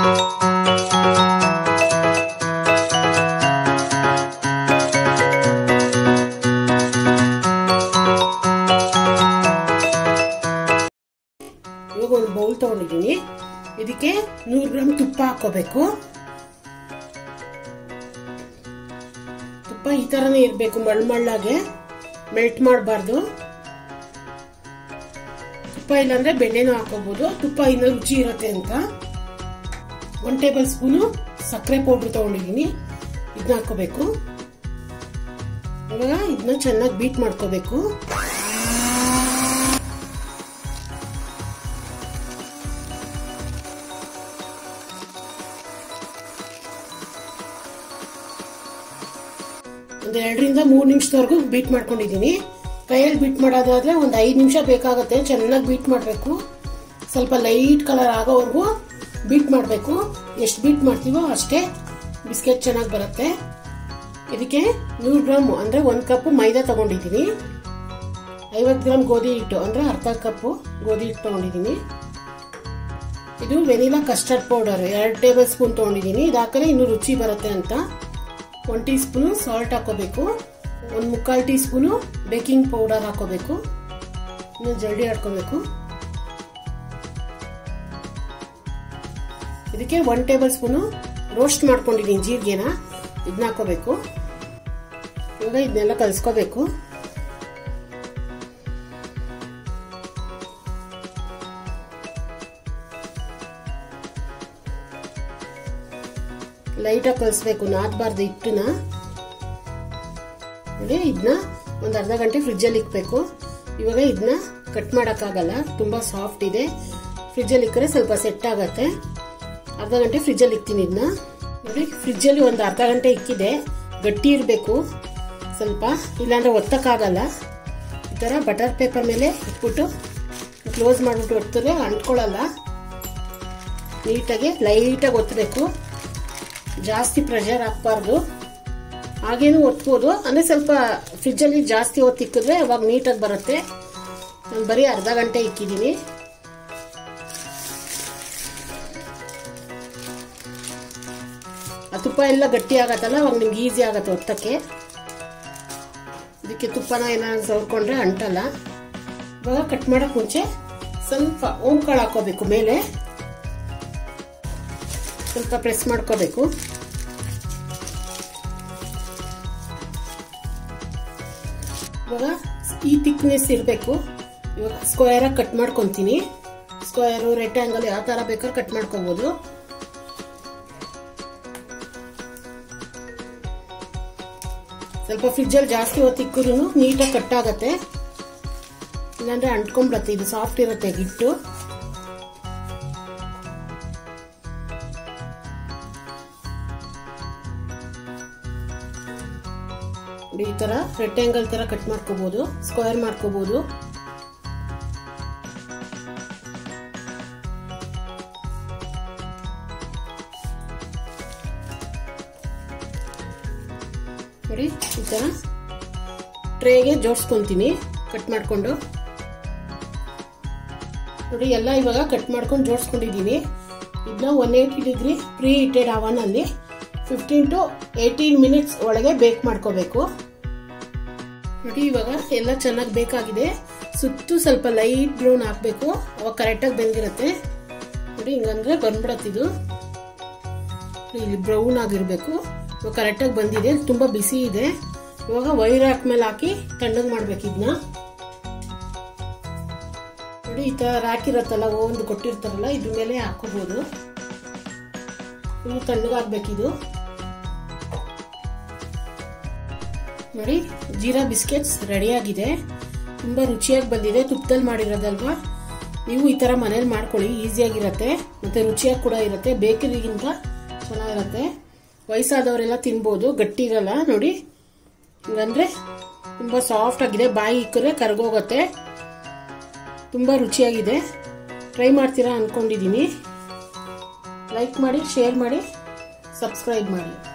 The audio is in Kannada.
ಇವಾಗ ಒಂದು ಬೌಲ್ ತಗೊಂಡಿದ್ದೀನಿ ಇದಕ್ಕೆ ನೂರು ಗ್ರಾಮ್ ತುಪ್ಪ ಹಾಕೋಬೇಕು ತುಪ್ಪ ಈ ತರನೇ ಇರಬೇಕು ಮಳ್ಮಳ್ಳಾಗೆ ಮೆಲ್ಟ್ ಮಾಡಬಾರ್ದು ತುಪ್ಪ ಇಲ್ಲಾಂದ್ರೆ ಬೆಣ್ಣೆನೂ ಹಾಕೋಬಹುದು ತುಪ್ಪ ಇನ್ನೂ ರುಚಿ ಇರುತ್ತೆ ಅಂತ ಒನ್ ಟೇಬಲ್ ಸ್ಪೂನು ಸಕ್ಕರೆ ಪೌಡ್ರ್ ತಗೊಂಡಿದ್ದೀನಿ ಇದನ್ನ ಹಾಕೋಬೇಕು ಇವಾಗ ಇದನ್ನ ಚೆನ್ನಾಗಿ ಬೀಟ್ ಮಾಡ್ಕೋಬೇಕು ಒಂದು ಎರಡರಿಂದ ಮೂರು ನಿಮಿಷದವರೆಗೂ ಬೀಟ್ ಮಾಡ್ಕೊಂಡಿದ್ದೀನಿ ಕೈಯಲ್ಲಿ ಬೀಟ್ ಮಾಡೋದಾದ್ರೆ ಒಂದು ಐದು ನಿಮಿಷ ಬೇಕಾಗುತ್ತೆ ಚೆನ್ನಾಗಿ ಬೀಟ್ ಮಾಡಬೇಕು ಸ್ವಲ್ಪ ಲೈಟ್ ಕಲರ್ ಆಗೋವರೆಗೂ ಬೀಟ್ ಮಾಡಬೇಕು ಎಷ್ಟು ಬೀಟ್ ಮಾಡ್ತೀವೋ ಅಷ್ಟೇ ಬಿಸ್ಕೆಟ್ ಚೆನ್ನಾಗಿ ಬರುತ್ತೆ ಇದಕ್ಕೆ ನೂರು ಗ್ರಾಮ್ ಅಂದರೆ ಒಂದು ಕಪ್ಪು ಮೈದಾ ತಗೊಂಡಿದ್ದೀನಿ ಐವತ್ತು ಗ್ರಾಮ್ ಗೋಧಿ ಹಿಟ್ಟು ಅಂದರೆ ಅರ್ಧ ಕಪ್ಪು ಗೋಧಿ ಹಿಟ್ಟು ತಗೊಂಡಿದ್ದೀನಿ ಇದು ವೆನಿಲಾ ಕಸ್ಟರ್ಡ್ ಪೌಡರ್ ಎರಡು ಟೇಬಲ್ ಸ್ಪೂನ್ ತಗೊಂಡಿದ್ದೀನಿ ಇದು ಹಾಕಿದ್ರೆ ಇನ್ನೂ ರುಚಿ ಬರುತ್ತೆ ಅಂತ ಒನ್ ಟೀ ಸ್ಪೂನು ಸಾಲ್ಟ್ ಹಾಕೋಬೇಕು ಒಂದು ಮುಕ್ಕಾಲು ಟೀ ಸ್ಪೂನು ಬೇಕಿಂಗ್ ಪೌಡರ್ ಹಾಕೋಬೇಕು ಇನ್ನು ಜಲ್ದಿ ಹಾಕೋಬೇಕು ಇದಕ್ಕೆ ಒನ್ ಟೇಬಲ್ ಸ್ಪೂನು ರೋಸ್ಟ್ ಮಾಡ್ಕೊಂಡಿದ್ದೀನಿ ಜೀರಿಗೆನ ಇದನ್ನ ಹಾಕೋಬೇಕು ಇವಾಗ ಇದನ್ನೆಲ್ಲ ಕಲಿಸ್ಕೋಬೇಕು ಲೈಟಾಗಿ ಕಲಿಸ್ಬೇಕು ನಾದಬಾರ್ದು ಹಿಟ್ಟನ್ನ ನೋಡಿ ಇದನ್ನ ಒಂದು ಅರ್ಧ ಗಂಟೆ ಫ್ರಿಜ್ಜಲ್ಲಿ ಇಕ್ಬೇಕು ಇವಾಗ ಇದನ್ನ ಕಟ್ ಮಾಡೋಕ್ಕಾಗಲ್ಲ ತುಂಬ ಸಾಫ್ಟ್ ಇದೆ ಫ್ರಿಜ್ಜಲ್ಲಿ ಇಕ್ಕರೆ ಸ್ವಲ್ಪ ಸೆಟ್ ಆಗತ್ತೆ ಅರ್ಧ ಗಂಟೆ ಫ್ರಿಜ್ಜಲ್ಲಿ ಇಕ್ತೀನಿ ಇದನ್ನ ನೋಡಿ ಫ್ರಿಜ್ಜಲ್ಲಿ ಒಂದು ಅರ್ಧ ಗಂಟೆ ಇಕ್ಕಿದೆ ಗಟ್ಟಿ ಇರಬೇಕು ಸ್ವಲ್ಪ ಇಲ್ಲಾಂದ್ರೆ ಒತ್ತಕ್ಕಾಗಲ್ಲ ಈ ಥರ ಬಟರ್ ಪೇಪರ್ ಮೇಲೆ ಇಟ್ಬಿಟ್ಟು ಕ್ಲೋಸ್ ಮಾಡಿಬಿಟ್ಟು ಒತ್ತಿದ್ರೆ ಅಂಟ್ಕೊಳ್ಳಲ್ಲ ನೀಟಾಗಿ ಲೈಟಾಗಿ ಒತ್ತಬೇಕು ಜಾಸ್ತಿ ಪ್ರೆಷರ್ ಹಾಕ್ಬಾರ್ದು ಹಾಗೇನು ಒತ್ಬೋದು ಅಂದರೆ ಸ್ವಲ್ಪ ಫ್ರಿಜ್ಜಲ್ಲಿ ಜಾಸ್ತಿ ಹೊತ್ತು ಇಕ್ಕಿದ್ರೆ ಅವಾಗ ನೀಟಾಗಿ ಬರುತ್ತೆ ನಾನು ಬರೀ ಅರ್ಧ ಗಂಟೆ ಇಕ್ಕಿದ್ದೀನಿ ಆ ತುಪ್ಪ ಎಲ್ಲ ಗಟ್ಟಿ ಆಗತ್ತಲ್ಲ ಅವಾಗ ನಿಮ್ಗೆ ಈಸಿ ಆಗತ್ತೆ ಒತ್ತಕ್ಕೆ ಇದಕ್ಕೆ ತುಪ್ಪನ ಏನಾದ್ರು ಸವರ್ಕೊಂಡ್ರೆ ಅಂಟಲ್ಲ ಇವಾಗ ಕಟ್ ಮಾಡೋಕೆ ಮುಂಚೆ ಸ್ವಲ್ಪ ಓಂಕಾಳು ಹಾಕೋಬೇಕು ಮೇಲೆ ಸ್ವಲ್ಪ ಪ್ರೆಸ್ ಮಾಡ್ಕೋಬೇಕು ಇವಾಗ ಈ ಥಿಕ್ನೆಸ್ ಇರಬೇಕು ಇವಾಗ ಸ್ಕ್ವೇರಾಗಿ ಕಟ್ ಮಾಡ್ಕೊತೀನಿ ಸ್ಕ್ವೇರು ರೆಕ್ಟ್ಯಾಂಗಲ್ ಯಾವ ಥರ ಬೇಕಾದ್ರೆ ಕಟ್ ಮಾಡ್ಕೋಬೋದು ಸ್ವಲ್ಪ ಫ್ರಿಜ್ಜಲ್ಲಿ ಜಾಸ್ತಿ ಹೊತ್ತಿಕ್ಕೂ ನೀಟಾಗಿ ಕಟ್ ಆಗತ್ತೆ ಇಲ್ಲಾಂದ್ರೆ ಅಂಟ್ಕೊಂಡ್ಬಿಡತ್ತೆ ಇದು ಸಾಫ್ಟ್ ಇರುತ್ತೆ ಹಿಟ್ಟು ಈ ತರ ರೆಕ್ಟ್ಯಾಂಗಲ್ ತರ ಕಟ್ ಮಾಡ್ಕೋಬಹುದು ಸ್ಕ್ವೇರ್ ಮಾಡ್ಕೋಬಹುದು ನೋಡಿ ಈ ತರ ಟ್ರೇಗೆ ಜೋಡಿಸ್ಕೊಂತೀನಿ ಕಟ್ ಮಾಡ್ಕೊಂಡು ನೋಡಿ ಎಲ್ಲ ಇವಾಗ ಕಟ್ ಮಾಡ್ಕೊಂಡು ಜೋಡಿಸ್ಕೊಂಡಿದ್ದೀನಿ ಇದನ್ನ one eighty degree preheated oven ಅಲ್ಲಿ ಫಿಫ್ಟೀನ್ ಟು ಏಯ್ಟೀನ್ ಮಿನಿಟ್ಸ್ ಒಳಗೆ ಬೇಕ್ ಮಾಡ್ಕೋಬೇಕು ನೋಡಿ ಇವಾಗ ಎಲ್ಲ ಚೆನ್ನಾಗಿ ಬೇಕಾಗಿದೆ ಸುತ್ತು ಸ್ವಲ್ಪ ಲೈಟ್ ಬ್ರೌನ್ ಹಾಕಬೇಕು ಅವಾಗ ಕರೆಕ್ಟಾಗಿ ಬೆಂದಿರುತ್ತೆ ನೋಡಿ ಹಿಂಗಂದ್ರೆ ಬಂದ್ಬಿಡತ್ತಿದು ಇಲ್ಲಿ ಬ್ರೌನ್ ಆಗಿರಬೇಕು ಇವಾಗ ಕರೆಕ್ಟಾಗಿ ಬಂದಿದೆ ತುಂಬ ಬಿಸಿ ಇದೆ ಇವಾಗ ವೈರ್ ಹಾಕ್ಮೇಲೆ ಹಾಕಿ ತಣ್ಣಗೆ ಮಾಡ್ಬೇಕು ಇದನ್ನ ನೋಡಿ ಈ ಥರ ಹಾಕಿರತ್ತಲ್ಲ ಒಂದು ಕೊಟ್ಟಿರ್ತಾರಲ್ಲ ಇದ್ರ ಮೇಲೆ ಹಾಕೋಬಹುದು ಫುಲ್ ತಣ್ಣಗಾಗ್ಬೇಕಿದು ನೋಡಿ ಜೀರಾ ಬಿಸ್ಕೆಟ್ಸ್ ರೆಡಿಯಾಗಿದೆ ತುಂಬ ರುಚಿಯಾಗಿ ಬಂದಿದೆ ತುಪ್ಪದಲ್ಲಿ ಮಾಡಿರೋದಲ್ವಾ ನೀವು ಈ ಥರ ಮನೇಲಿ ಮಾಡ್ಕೊಳ್ಳಿ ಈಸಿಯಾಗಿರುತ್ತೆ ಮತ್ತು ರುಚಿಯಾಗಿ ಕೂಡ ಇರುತ್ತೆ ಬೇಕರಿಗಿಂತ ಚೆನ್ನಾಗಿರುತ್ತೆ ವಯಸ್ಸಾದವರೆಲ್ಲ ತಿನ್ಬೋದು ಗಟ್ಟಿ ಇರಲ್ಲ ನೋಡಿ ಹಿಂಗಂದ್ರೆ ತುಂಬ ಸಾಫ್ಟ್ ಆಗಿದೆ ಬಾಯಿ ಇಕ್ಕರೆ ಕರ್ಗೋಗತ್ತೆ ತುಂಬ ರುಚಿಯಾಗಿದೆ ಟ್ರೈ ಮಾಡ್ತೀರಾ ಅಂದ್ಕೊಂಡಿದ್ದೀನಿ ಲೈಕ್ ಮಾಡಿ ಶೇರ್ ಮಾಡಿ ಸಬ್ಸ್ಕ್ರೈಬ್ ಮಾಡಿ